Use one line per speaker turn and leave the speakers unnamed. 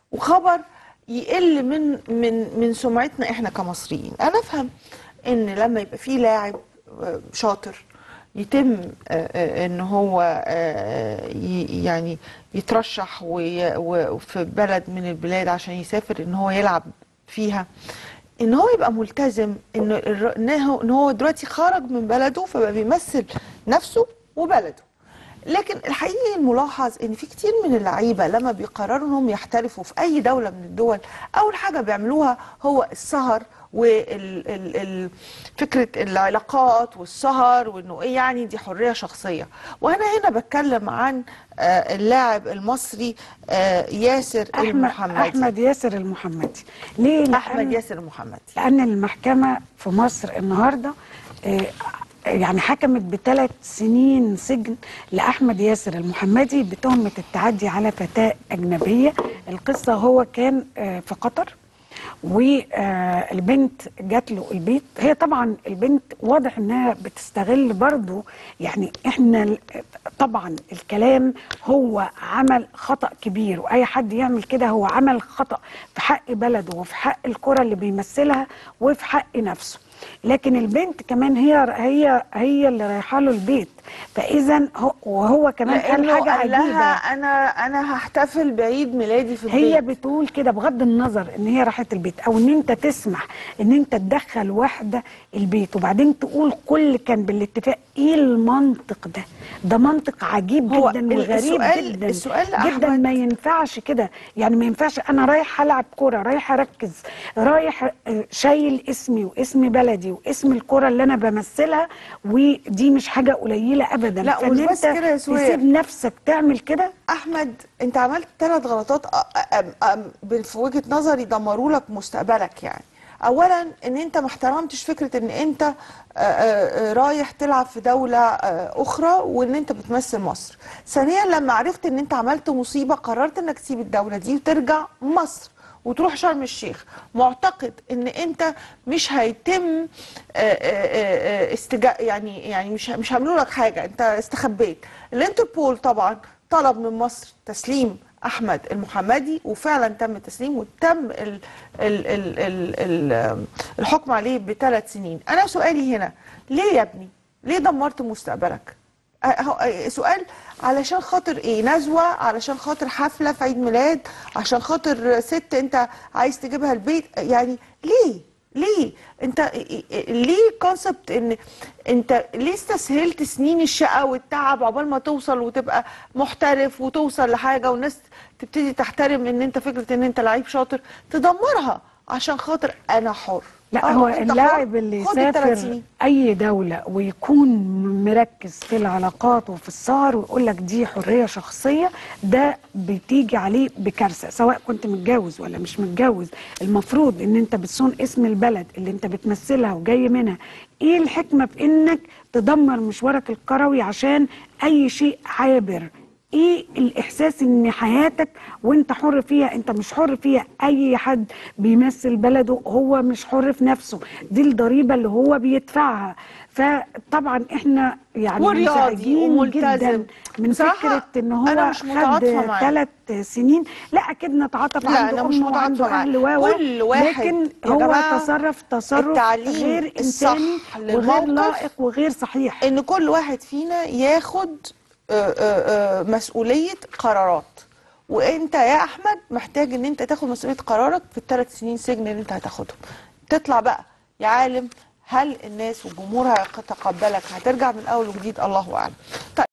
وخبر يقل من من من سمعتنا احنا كمصريين انا افهم ان لما يبقى في لاعب آه، شاطر يتم آه، آه، ان هو آه، ي- يعني يترشح وي- وفي بلد من البلاد عشان يسافر ان هو يلعب فيها ان هو يبقى ملتزم ان الر- ان هو إن هو دلوقتي خرج من بلده فبقى بيمثل نفسه وبلده لكن الحقيقي الملاحظ ان في كتير من اللعيبه لما بيقرروا انهم يحترفوا في اي دوله من الدول اول حاجه بيعملوها هو السهر وفكره العلاقات والسهر وانه ايه يعني دي حريه شخصيه وانا هنا بتكلم عن آه، اللاعب المصري آه، ياسر
احمد
المحمدي
احمد ياسر المحمدي ليه لأن-
احمد ياسر المحمدي
لان المحكمه في مصر النهارده آه، يعني حكمت بثلاث سنين سجن لاحمد ياسر المحمدي بتهمه التعدي على فتاه اجنبيه القصه هو كان آه، في قطر والبنت جات له البيت هي طبعا البنت واضح انها بتستغل برضو يعني احنا ال- طبعا الكلام هو عمل خطأ كبير واي حد يعمل كده هو عمل خطأ في حق بلده وفي حق الكرة اللي بيمثلها وفي حق نفسه لكن البنت كمان هي هي هي اللي رايحه له البيت فاذا هو وهو كمان قال
لانه
حاجه
قال لها
عجيبه
انا انا هحتفل بعيد ميلادي في البيت
هي بتقول كده بغض النظر ان هي راحت البيت او ان انت تسمح ان انت تدخل واحده البيت وبعدين تقول كل كان بالاتفاق ايه المنطق ده ده منطق عجيب
هو
جدا
ال-
وغريب
السؤال-
جدا
السؤال
جدا
أحمد-
ما ينفعش كده يعني ما ينفعش انا رايح العب كوره رايح اركز رايح آه، شايل اسمي واسم بلدي واسم الكوره اللي انا بمثلها ودي مش حاجه قليله ابدا
لا،
فان
مش بس
انت
كده يا سهير.
تسيب نفسك تعمل كده
احمد انت عملت ثلاث غلطات أ- أ- أ- في وجهه نظري دمروا لك مستقبلك يعني اولا ان انت ما احترمتش فكره ان انت آه، آه، آه، رايح تلعب في دوله آه، اخرى وان انت بتمثل مصر ثانيا لما عرفت ان انت عملت مصيبه قررت انك تسيب الدوله دي وترجع مصر وتروح شرم الشيخ معتقد ان انت مش هيتم آه، آه، آه، استجا يعني يعني مش مش هيعملوا لك حاجه انت استخبيت الانتربول طبعا طلب من مصر تسليم احمد المحمدي وفعلا تم تسليمه وتم ال ال ال ال ال الحكم عليه بثلاث سنين انا سؤالي هنا ليه يا ابني ليه دمرت مستقبلك أه- هو- أه، سؤال علشان خاطر ايه نزوة علشان خاطر حفلة في عيد ميلاد عشان خاطر ست انت عايز تجيبها البيت يعني ليه ليه انت ليه كونسبت ان انت ليه استسهلت سنين الشقة والتعب عقبال ما توصل وتبقى محترف وتوصل لحاجة والناس تبتدي تحترم ان انت فكرة ان انت لعيب شاطر تدمرها عشان خاطر انا حر
لا
آه،
هو
أنت
اللاعب
حر،
اللي
خد الثلاث
يسافر
سنين.
اي دوله ويكون مركز في العلاقات وفي السهر ويقول لك دي حريه شخصيه ده بتيجي عليه بكارثه سواء كنت متجوز ولا مش متجوز المفروض ان انت بتصون اسم البلد اللي انت بتمثلها وجاي منها ايه الحكمه في انك تدمر مشوارك الكروي عشان اي شيء عابر ايه الاحساس ان حياتك وانت حر فيها انت مش حر فيها اي حد بيمثل بلده هو مش حر في نفسه دي الضريبه اللي هو بيدفعها فطبعا احنا يعني
ورياضي
منزعجين
وملتزم.
جدا من
بصراحة
فكره ان هو
أنا مش متعاطفة
خد
معاه.
ثلاث سنين لا اكيد نتعاطف
لا،
عنده
أنا مش
أم
متعاطفة
وعنده
معاه.
اهل و و،
كل واحد
لكن
يا
هو
جماعة
تصرف تصرف
التعليم
غير
الصح
انساني وغير
للموقف
لائق وغير صحيح
ان كل واحد فينا ياخد آه، آه، آه، مسؤولية قرارات وانت يا احمد محتاج ان انت تاخد مسؤولية قرارك في الثلاث سنين سجن اللي انت هتاخدهم تطلع بقى يا عالم هل الناس والجمهور هيتقبلك هترجع من اول وجديد الله اعلم طيب